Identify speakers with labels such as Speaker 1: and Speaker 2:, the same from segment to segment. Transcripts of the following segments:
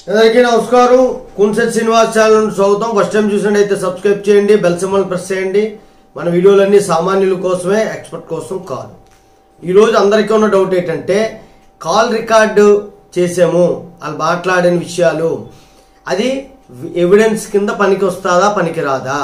Speaker 1: అందరికీ నమస్కారం కున్సెట్ శ్రీనివాస్ ఛానల్ నుండి స్వాగతం ఫస్ట్ టైం చూసినట్టయితే సబ్స్క్రైబ్ చేయండి బెల్ సింబల్ ప్రెస్ చేయండి మన వీడియోలన్నీ సామాన్యుల కోసమే ఎక్స్పర్ట్ కోసం కాదు ఈరోజు అందరికీ ఉన్న డౌట్ ఏంటంటే కాల్ రికార్డు చేసాము వాళ్ళు మాట్లాడిన విషయాలు అది ఎవిడెన్స్ కింద పనికి వస్తుందా పనికి రాదా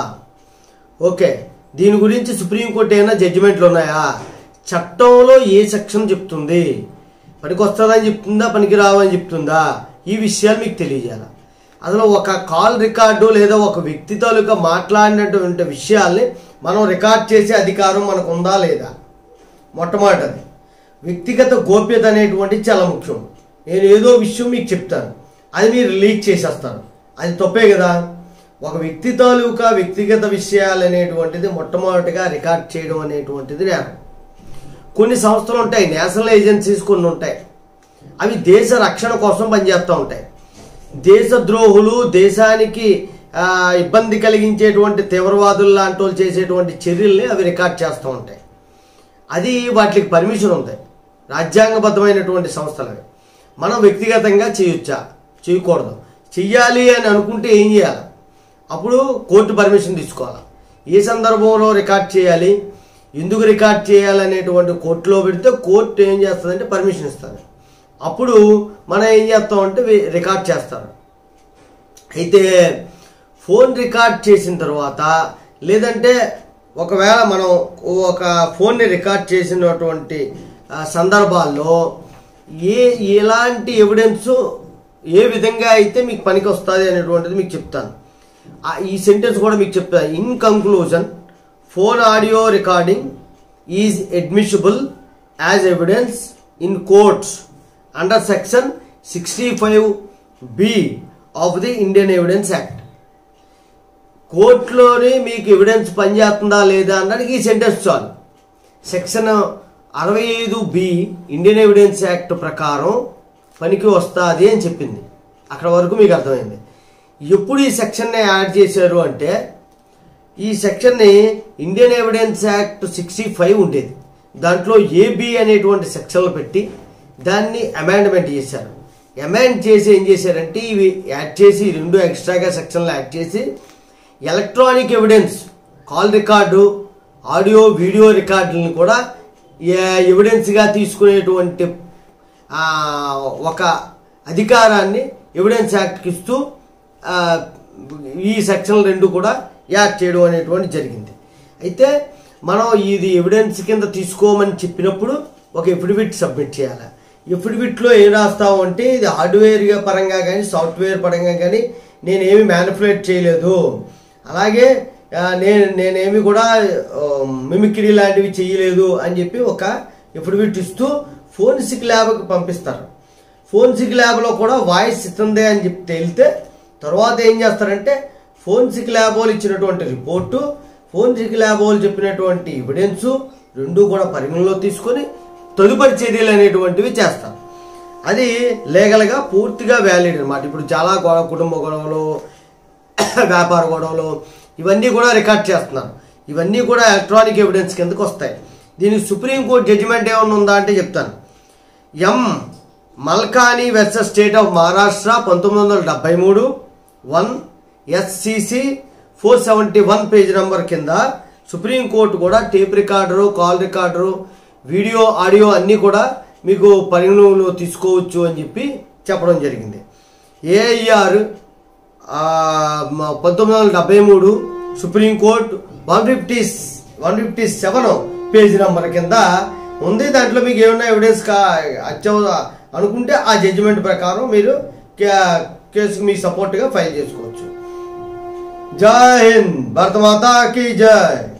Speaker 1: ఓకే దీని గురించి సుప్రీంకోర్టు ఏమైనా జడ్జిమెంట్లు ఉన్నాయా చట్టంలో ఏ సెక్షన్ చెప్తుంది పనికి వస్తుందని చెప్తుందా పనికి రావని చెప్తుందా ఈ విషయాలు మీకు తెలియజేయాలి అసలు ఒక కాల్ రికార్డు లేదా ఒక వ్యక్తి తాలూకా మాట్లాడినటువంటి విషయాల్ని మనం రికార్డ్ చేసే అధికారం మనకు ఉందా లేదా మొట్టమొదటిది వ్యక్తిగత గోప్యత అనేటువంటిది చాలా ముఖ్యం నేను ఏదో విషయం మీకు చెప్తాను అది మీరు లీక్ చేసేస్తారు అది తప్పే కదా ఒక వ్యక్తి తాలూకా వ్యక్తిగత విషయాలు అనేటువంటిది మొట్టమొదటిగా రికార్డ్ చేయడం అనేటువంటిది నేరం కొన్ని సంస్థలు ఉంటాయి నేషనల్ ఏజెన్సీస్ కొన్ని ఉంటాయి అవి దేశ రక్షణ కోసం పనిచేస్తూ ఉంటాయి దేశద్రోహులు దేశానికి ఆ, ఇబ్బంది కలిగించేటువంటి తీవ్రవాదులు లాంటి వాళ్ళు చేసేటువంటి చర్యల్ని అవి రికార్డ్ చేస్తూ ఉంటాయి అది వాటికి పర్మిషన్ ఉంది రాజ్యాంగబద్ధమైనటువంటి సంస్థలు అవి మనం వ్యక్తిగతంగా చేయొచ్చా చేయకూడదు చెయ్యాలి అని అనుకుంటే ఏం చేయాలి అప్పుడు కోర్టు పర్మిషన్ తీసుకోవాలి ఏ సందర్భంలో రికార్డ్ చేయాలి ఎందుకు రికార్డ్ చేయాలనేటువంటి కోర్టులో పెడితే కోర్టు ఏం చేస్తుందంటే పర్మిషన్ ఇస్తుంది అప్పుడు మనం ఏం చేస్తామంటే వి- రికార్డ్ చేస్తారు అయితే ఫోన్ రికార్డ్ చేసిన తర్వాత లేదంటే ఒకవేళ మనం ఒక ఫోన్ని రికార్డ్ చేసినటువంటి ఆ, సందర్భాల్లో ఏ ఎలాంటి ఎవిడెన్స్ ఏ విధంగా అయితే మీకు పనికి వస్తుంది అనేటువంటిది మీకు చెప్తాను ఆ, ఈ సెంటెన్స్ కూడా మీకు చెప్తాను in conclusion phone audio recording is admissible as evidence in courts under section sixty five B of the Indian evidence act కోర్టులోని మీకు ఎవిడెన్స్ పనిచేస్తుందా లేదా అనడానికి ఈ సెంటెన్స్ చాలు సెక్షన్ అరవై ఐదు బి ఇండియన్ ఎవిడెన్స్ యాక్ట్ ప్రకారం పనికి వస్తుంది అని చెప్పింది అక్కడ వరకు మీకు అర్థమైంది ఎప్పుడు ఈ సెక్షన్ని యాడ్ చేశారు అంటే ఈ సెక్షన్ని Indian evidence act sixty five ఉండేది దాంట్లో ఏబి అనేటువంటి సెక్షన్లు పెట్టి దాన్ని అమెండ్మెంట్ చేశారు అమెండ్ చేసి ఏం చేశారంటే ఇవి యాడ్ చేసి ఈ రెండు ఎక్స్ట్రాగా సెక్షన్లు యాడ్ చేసి electronic evidence call record audio video రికార్డులను కూడా ఏ- ఎవిడెన్స్గా తీసుకునేటువంటి ఆ, ఒక అధికారాన్ని ఎవిడెన్స్ యాక్ట్కి ఇస్తూ ఆ, ఈ సెక్షన్ రెండు కూడా యాడ్ చేయడం అనేటువంటి జరిగింది అయితే మనం ఇది ఎవిడెన్స్ కింద తీసుకోమని చెప్పినప్పుడు ఒక ఎఫిడవిట్ సబ్మిట్ చేయాలి ఎఫిడవిట్లో ఏం రాస్తాము అంటే ఇది హార్డ్వేర్ పరంగా కానీ సాఫ్ట్వేర్ పరంగా కానీ నేనేమి మ్యానిపులేట్ చేయలేదు అలాగే ఆ, నేను నేనేమి కూడా మిమిక్రీ లాంటివి చేయలేదు అని చెప్పి ఒక ఎఫిడవిట్ ఇస్తూ ఫోన్సిక్ ల్యాబ్కి పంపిస్తారు ఫోన్సిక్ ల్యాబ్లో కూడా వాయిస్ ఇస్తుంది అని చెప్పి తేలితే తర్వాత ఏం చేస్తారంటే ఫోన్సిక్ ల్యాబ్ వాళ్ళు ఇచ్చినటువంటి రిపోర్టు ఫోన్సిక్ ల్యాబ్ వాళ్ళు చెప్పినటువంటి ఎవిడెన్సు రెండు కూడా పరిగణలో తీసుకొని తదుపరి చర్యలు అనేటువంటివి చేస్తారు అది లీగల్గా పూర్తిగా వ్యాలిడ్ అనమాట ఇప్పుడు చాలా గొడవ కుటుంబ గొడవలు వ్యాపార గొడవలు ఇవన్నీ కూడా రికార్డ్ చేస్తున్నారు ఇవన్నీ కూడా ఎలక్ట్రానిక్ ఎవిడెన్స్ కిందకు వస్తాయి దీనికి సుప్రీంకోర్టు జడ్జిమెంట్ ఏమైనా ఉందా అంటే చెప్తాను M Malkani versus state of Maharashtra పంతొమ్మిది వందల డెబ్బై మూడు one SCC four seventy one page number కింద సుప్రీంకోర్టు కూడా tape recorder call recorder video audio అన్నీ కూడా మీకు పరిగణలో తీసుకోవచ్చు అని చెప్పి చెప్పడం జరిగింది ఏఐఆర్ పంతొమ్మిది వందల డెబ్బై మూడు supreme court one fifty one fifty seven page number కింద ఉంది దాంట్లో మీకు ఏమైనా ఎవిడెన్స్ కా అత్యవ అనుకుంటే ఆ జడ్జిమెంట్ ప్రకారం మీరు కే- కేసుకు మీ సపోర్ట్గా ఫైల్ చేసుకోవచ్చు జై హింద్ భరతమాతా కీ జై